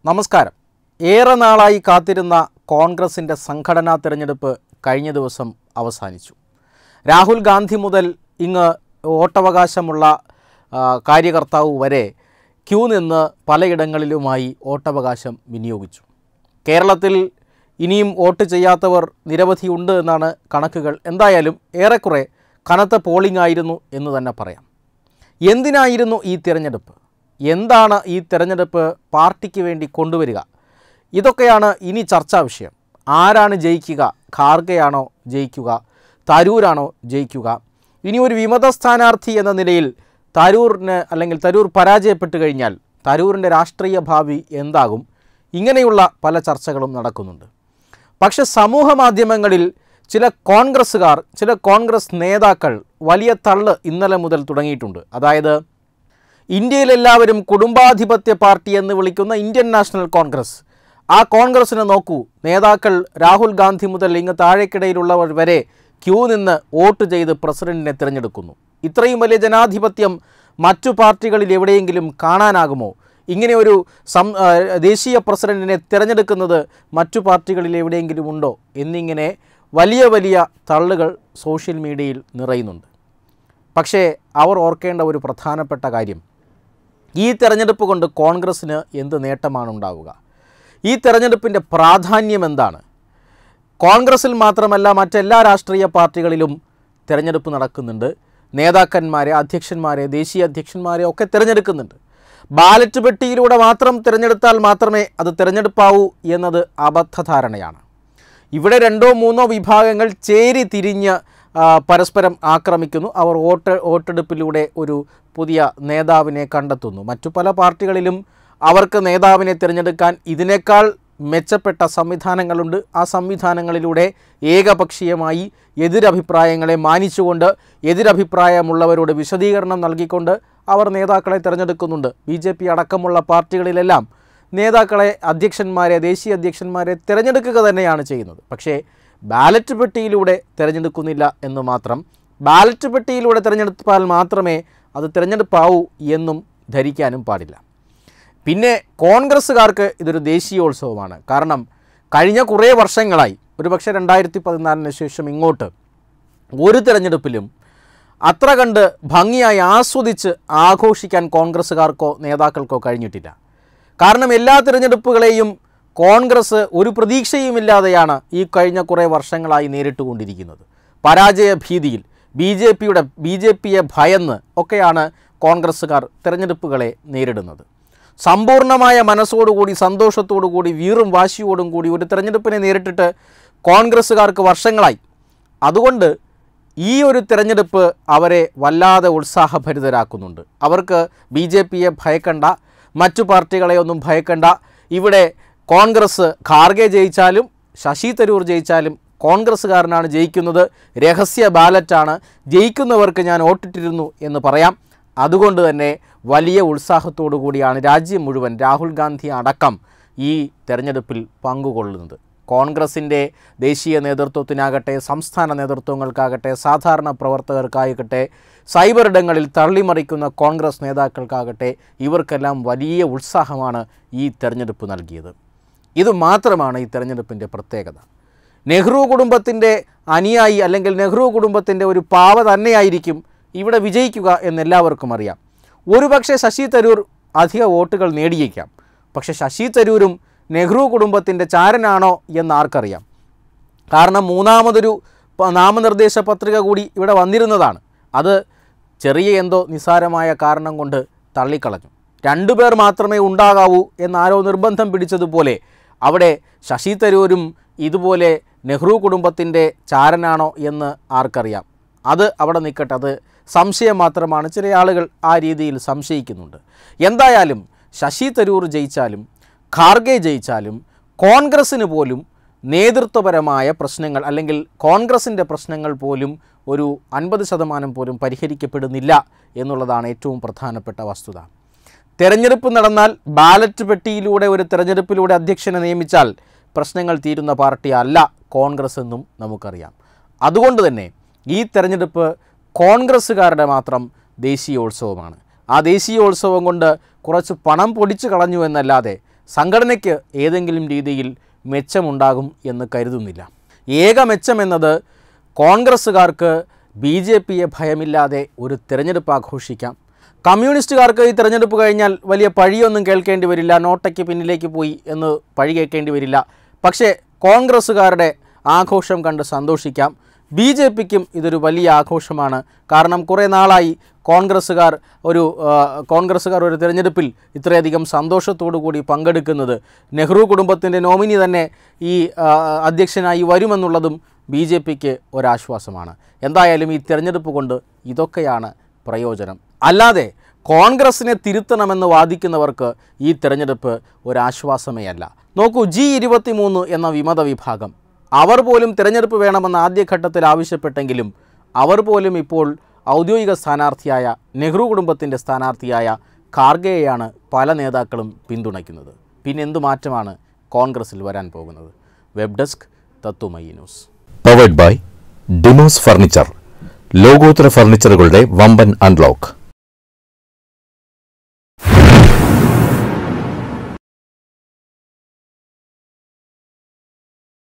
നമസ്കാരം ഏറെ നാളായി കാത്തിരുന്ന കോൺഗ്രസിൻ്റെ സംഘടനാ തിരഞ്ഞെടുപ്പ് കഴിഞ്ഞ ദിവസം അവസാനിച്ചു രാഹുൽ ഗാന്ധി മുതൽ ഇങ്ങ് വോട്ടവകാശമുള്ള ആ, കാര്യകർത്താവ് വരെ ക്യൂ നിന്ന് പലയിടങ്ങളിലുമായി വോട്ടവകാശം വിനിയോഗിച്ചു കേരളത്തിൽ ഇനിയും വോട്ട് ചെയ്യാത്തവർ നിരവധിയുണ്ട് എന്നാണ് കണക്കുകൾ എന്തായാലും ഏറെക്കുറെ കനത്ത പോളിംഗ് ആയിരുന്നു എന്ന് തന്നെ പറയാം എന്തിനായിരുന്നു ഈ തിരഞ്ഞെടുപ്പ് എന്താണ് ഈ തിരഞ്ഞെടുപ്പ് പാർട്ടിക്ക് വേണ്ടി കൊണ്ടുവരിക ഇതൊക്കെയാണ് ഇനി ചർച്ചാ വിഷയം ആരാണ് ജയിക്കുക ഖാർഗെയാണോ ജയിക്കുക തരൂരാണോ ജയിക്കുക ഇനി ഒരു വിമത സ്ഥാനാർത്ഥി എന്ന നിലയിൽ തരൂറിന് അല്ലെങ്കിൽ തരൂർ പരാജയപ്പെട്ട് കഴിഞ്ഞാൽ തരൂരിൻ്റെ രാഷ്ട്രീയ ഭാവി എന്താകും ഇങ്ങനെയുള്ള പല ചർച്ചകളും നടക്കുന്നുണ്ട് പക്ഷെ സമൂഹ മാധ്യമങ്ങളിൽ ചില കോൺഗ്രസ്സുകാർ ചില കോൺഗ്രസ് നേതാക്കൾ വലിയ തള്ള് ഇന്നലെ മുതൽ തുടങ്ങിയിട്ടുണ്ട് അതായത് ഇന്ത്യയിലെല്ലാവരും കുടുംബാധിപത്യ പാർട്ടി എന്ന് വിളിക്കുന്ന ഇന്ത്യൻ നാഷണൽ കോൺഗ്രസ് ആ കോൺഗ്രസ്സിനെ നോക്കൂ നേതാക്കൾ രാഹുൽ ഗാന്ധി മുതൽ ഇങ്ങ് താഴേക്കിടയിലുള്ളവർ വരെ ക്യൂ നിന്ന് വോട്ട് ചെയ്ത് പ്രസിഡന്റിനെ തിരഞ്ഞെടുക്കുന്നു ഇത്രയും വലിയ ജനാധിപത്യം മറ്റു പാർട്ടികളിൽ എവിടെയെങ്കിലും കാണാനാകുമോ ഇങ്ങനെ ഒരു സം ആ, ദേശീയ പ്രസിഡന്റിനെ തിരഞ്ഞെടുക്കുന്നത് മറ്റു പാർട്ടികളിൽ എവിടെയെങ്കിലും ഉണ്ടോ എന്നിങ്ങനെ വലിയ വലിയ തള്ളുകൾ സോഷ്യൽ മീഡിയയിൽ നിറയുന്നുണ്ട് പക്ഷേ അവർ ഓർക്കേണ്ട ഒരു പ്രധാനപ്പെട്ട കാര്യം ഈ തെരഞ്ഞെടുപ്പ് കൊണ്ട് കോൺഗ്രസ്സിന് എന്ത് നേട്ടമാണ് ഉണ്ടാവുക ഈ തെരഞ്ഞെടുപ്പിൻ്റെ പ്രാധാന്യം എന്താണ് കോൺഗ്രസിൽ മാത്രമല്ല മറ്റെല്ലാ രാഷ്ട്രീയ പാർട്ടികളിലും തിരഞ്ഞെടുപ്പ് നടക്കുന്നുണ്ട് നേതാക്കന്മാരെ അധ്യക്ഷന്മാരെ ദേശീയ അധ്യക്ഷന്മാരെ ഒക്കെ തിരഞ്ഞെടുക്കുന്നുണ്ട് ബാലറ്റ് പെട്ടിയിലൂടെ മാത്രം തിരഞ്ഞെടുത്താൽ മാത്രമേ അത് തിരഞ്ഞെടുപ്പാവൂ എന്നത് അബദ്ധധാരണയാണ് ഇവിടെ രണ്ടോ മൂന്നോ വിഭാഗങ്ങൾ ചേരി തിരിഞ്ഞ് ആ, പരസ്പരം ആക്രമിക്കുന്നു അവർ വോട്ട് വോട്ടെടുപ്പിലൂടെ ഒരു പുതിയ നേതാവിനെ കണ്ടെത്തുന്നു മറ്റു പല പാർട്ടികളിലും അവർക്ക് നേതാവിനെ തിരഞ്ഞെടുക്കാൻ ഇതിനേക്കാൾ മെച്ചപ്പെട്ട സംവിധാനങ്ങളുണ്ട് ആ സംവിധാനങ്ങളിലൂടെ ഏകപക്ഷീയമായി എതിരഭിപ്രായങ്ങളെ മാനിച്ചുകൊണ്ട് എതിരഭിപ്രായമുള്ളവരോട് വിശദീകരണം നൽകിക്കൊണ്ട് അവർ നേതാക്കളെ തിരഞ്ഞെടുക്കുന്നുണ്ട് ബി ജെ പി അടക്കമുള്ള പാർട്ടികളിലെല്ലാം നേതാക്കളെ അധ്യക്ഷന്മാരെ ദേശീയ അധ്യക്ഷന്മാരെ തിരഞ്ഞെടുക്കുക തന്നെയാണ് ചെയ്യുന്നത് പക്ഷേ ബാലറ്റ് പെട്ടിയിലൂടെ തിരഞ്ഞെടുക്കുന്നില്ല എന്ന് മാത്രം ബാലറ്റ് പെട്ടിയിലൂടെ തിരഞ്ഞെടുപ്പാൽ മാത്രമേ അത് തിരഞ്ഞെടുപ്പാവൂ എന്നും ധരിക്കാനും പാടില്ല പിന്നെ കോൺഗ്രസ്സുകാർക്ക് ഇതൊരു ദേശീയോത്സവമാണ് കാരണം കഴിഞ്ഞ കുറേ വർഷങ്ങളായി ഒരുപക്ഷെ രണ്ടായിരത്തി പതിനാലിന് ശേഷം ഇങ്ങോട്ട് ഒരു തിരഞ്ഞെടുപ്പിലും അത്ര കണ്ട് ഭംഗിയായി ആസ്വദിച്ച് ആഘോഷിക്കാൻ കോൺഗ്രസ്സുകാർക്കോ നേതാക്കൾക്കോ കഴിഞ്ഞിട്ടില്ല കാരണം എല്ലാ തിരഞ്ഞെടുപ്പുകളെയും കോൺഗ്രസ് ഒരു പ്രതീക്ഷയുമില്ലാതെയാണ് ഈ കഴിഞ്ഞ കുറേ വർഷങ്ങളായി നേരിട്ടുകൊണ്ടിരിക്കുന്നത് പരാജയ ഭീതിയിൽ ബി ജെ പിയുടെ ബി ജെ പിയെ ഭയന്ന് ഒക്കെയാണ് കോൺഗ്രസ്സുകാർ തിരഞ്ഞെടുപ്പുകളെ നേരിടുന്നത് സമ്പൂർണ്ണമായ മനസ്സോടുകൂടി സന്തോഷത്തോടുകൂടി വീറും വാശിയോടും കൂടി ഒരു തിരഞ്ഞെടുപ്പിനെ നേരിട്ടിട്ട് കോൺഗ്രസ്സുകാർക്ക് വർഷങ്ങളായി അതുകൊണ്ട് ഈ ഒരു തിരഞ്ഞെടുപ്പ് അവരെ വല്ലാതെ ഉത്സാഹഭരിതരാക്കുന്നുണ്ട് അവർക്ക് ബി ജെ പിയെ ഭയക്കണ്ട മറ്റു പാർട്ടികളെയൊന്നും ഭയക്കണ്ട ഇവിടെ കോൺഗ്രസ് ഖാർഗെ ജയിച്ചാലും ശശി തരൂർ ജയിച്ചാലും കോൺഗ്രസ്സുകാരനാണ് ജയിക്കുന്നത് രഹസ്യ ബാലറ്റാണ് ജയിക്കുന്നവർക്ക് ഞാൻ വോട്ടിട്ടിരുന്നു എന്ന് പറയാം അതുകൊണ്ട് തന്നെ വലിയ ഉത്സാഹത്തോടു കൂടിയാണ് രാജ്യം മുഴുവൻ രാഹുൽ ഗാന്ധി അടക്കം ഈ തെരഞ്ഞെടുപ്പിൽ പങ്കുകൊള്ളുന്നത് കോൺഗ്രസിൻ്റെ ദേശീയ നേതൃത്വത്തിനാകട്ടെ സംസ്ഥാന നേതൃത്വങ്ങൾക്കാകട്ടെ സാധാരണ പ്രവർത്തകർക്കാകട്ടെ സൈബർ ഇടങ്ങളിൽ തള്ളിമറിക്കുന്ന കോൺഗ്രസ് നേതാക്കൾക്കാകട്ടെ ഇവർക്കെല്ലാം വലിയ ഉത്സാഹമാണ് ഈ തെരഞ്ഞെടുപ്പ് നൽകിയത് ഇത് മാത്രമാണ് ഈ തെരഞ്ഞെടുപ്പിൻ്റെ പ്രത്യേകത നെഹ്റു കുടുംബത്തിൻ്റെ അനുയായി അല്ലെങ്കിൽ നെഹ്റു കുടുംബത്തിൻ്റെ ഒരു പാവ തന്നെയായിരിക്കും ഇവിടെ വിജയിക്കുക എന്നെല്ലാവർക്കും അറിയാം ഒരുപക്ഷെ ശശി തരൂർ അധിക വോട്ടുകൾ നേടിയേക്കാം പക്ഷേ ശശി തരൂരും നെഹ്റു കുടുംബത്തിൻ്റെ ചാരനാണോ എന്ന് ആർക്കറിയാം കാരണം മൂന്നാമതൊരു പ- നാമനിർദ്ദേശ പത്രിക കൂടി ഇവിടെ വന്നിരുന്നതാണ് അത് ചെറിയ എന്തോ നിസ്സാരമായ കാരണം കൊണ്ട് തള്ളിക്കളഞ്ഞു രണ്ടുപേർ മാത്രമേ ഉണ്ടാകാവൂ എന്നാരോ നിർബന്ധം പിടിച്ചതുപോലെ അവിടെ ശശി തരൂരും ഇതുപോലെ നെഹ്റു കുടുംബത്തിൻ്റെ ചാരനാണോ എന്ന് ആർക്കറിയാം അത് അവിടെ നിൽക്കട്ടെ അത് സംശയം മാത്രമാണ് ചില ആളുകൾ ആ രീതിയിൽ സംശയിക്കുന്നുണ്ട് എന്തായാലും ശശി തരൂർ ജയിച്ചാലും ഖാർഗെ ജയിച്ചാലും കോൺഗ്രസ്സിന് പോലും നേതൃത്വപരമായ പ്രശ്നങ്ങൾ അല്ലെങ്കിൽ കോൺഗ്രസിൻ്റെ പ്രശ്നങ്ങൾ പോലും ഒരു അൻപത് ശതമാനം പോലും പരിഹരിക്കപ്പെടുന്നില്ല എന്നുള്ളതാണ് ഏറ്റവും പ്രധാനപ്പെട്ട വസ്തുത തെരഞ്ഞെടുപ്പ് നടന്നാൽ ബാലറ്റ് പെട്ടിയിലൂടെ ഒരു തെരഞ്ഞെടുപ്പിലൂടെ അധ്യക്ഷനെ നിയമിച്ചാൽ പ്രശ്നങ്ങൾ തീരുന്ന പാർട്ടി അല്ല കോൺഗ്രസ് എന്നും നമുക്കറിയാം അതുകൊണ്ട് തന്നെ ഈ തെരഞ്ഞെടുപ്പ് കോൺഗ്രസ്സുകാരുടെ മാത്രം ദേശീയോത്സവമാണ് ആ ദേശീയോത്സവം കൊണ്ട് കുറച്ച് പണം പൊടിച്ചു കളഞ്ഞു എന്നല്ലാതെ സംഘടനയ്ക്ക് ഏതെങ്കിലും രീതിയിൽ മെച്ചമുണ്ടാകും എന്ന് കരുതുന്നില്ല ഏക മെച്ചമെന്നത് കോൺഗ്രസ്സുകാർക്ക് ബി ജെ പിയെ ഭയമില്ലാതെ ഒരു തിരഞ്ഞെടുപ്പ് ആഘോഷിക്കാം കമ്മ്യൂണിസ്റ്റുകാർക്ക് ഈ തിരഞ്ഞെടുപ്പ് കഴിഞ്ഞാൽ വലിയ പഴിയൊന്നും കേൾക്കേണ്ടി വരില്ല നോട്ടയ്ക്ക് പിന്നിലേക്ക് പോയി എന്ന് പഴി കേൾക്കേണ്ടി വരില്ല പക്ഷേ കോൺഗ്രസ്സുകാരുടെ ആഘോഷം കണ്ട് സന്തോഷിക്കാം ബി ജെ പിക്കും ഇതൊരു വലിയ ആഘോഷമാണ് കാരണം കുറേ നാളായി കോൺഗ്രസ്സുകാർ ഒരു ആ, കോൺഗ്രസ്സുകാർ ഒരു തിരഞ്ഞെടുപ്പിൽ ഇത്രയധികം സന്തോഷത്തോടു കൂടി പങ്കെടുക്കുന്നത് നെഹ്റു കുടുംബത്തിൻ്റെ നോമിനി തന്നെ ഈ ആ, അധ്യക്ഷനായി വരുമെന്നുള്ളതും ബി ജെ പിക്ക് ഒരാശ്വാസമാണ് എന്തായാലും ഈ തിരഞ്ഞെടുപ്പ് കൊണ്ട് ഇതൊക്കെയാണ് പ്രയോജനം അല്ലാതെ കോൺഗ്രസിനെ തിരുത്തണമെന്ന് വാദിക്കുന്നവർക്ക് ഈ തിരഞ്ഞെടുപ്പ് ഒരാശ്വാസമേ അല്ല നോക്കൂ ജി ഇരുപത്തി മൂന്ന് എന്ന വിമത വിഭാഗം അവർ പോലും തിരഞ്ഞെടുപ്പ് വേണമെന്ന് ആദ്യഘട്ടത്തിൽ ആവശ്യപ്പെട്ടെങ്കിലും അവർ പോലും ഇപ്പോൾ ഔദ്യോഗിക സ്ഥാനാർത്ഥിയായ നെഹ്റു കുടുംബത്തിൻ്റെ സ്ഥാനാർത്ഥിയായ ഖാർഗെയെയാണ് പല നേതാക്കളും പിന്തുണയ്ക്കുന്നത് പിന്നെ എന്തു മാറ്റമാണ് കോൺഗ്രസിൽ വരാൻ പോകുന്നത് വെബ് ഡെസ്ക് തത്തുമയി news powered by Demos furniture ലോകോത്തര ഫർണിച്ചറുകളുടെ വമ്പൻ അൺലോക്ക്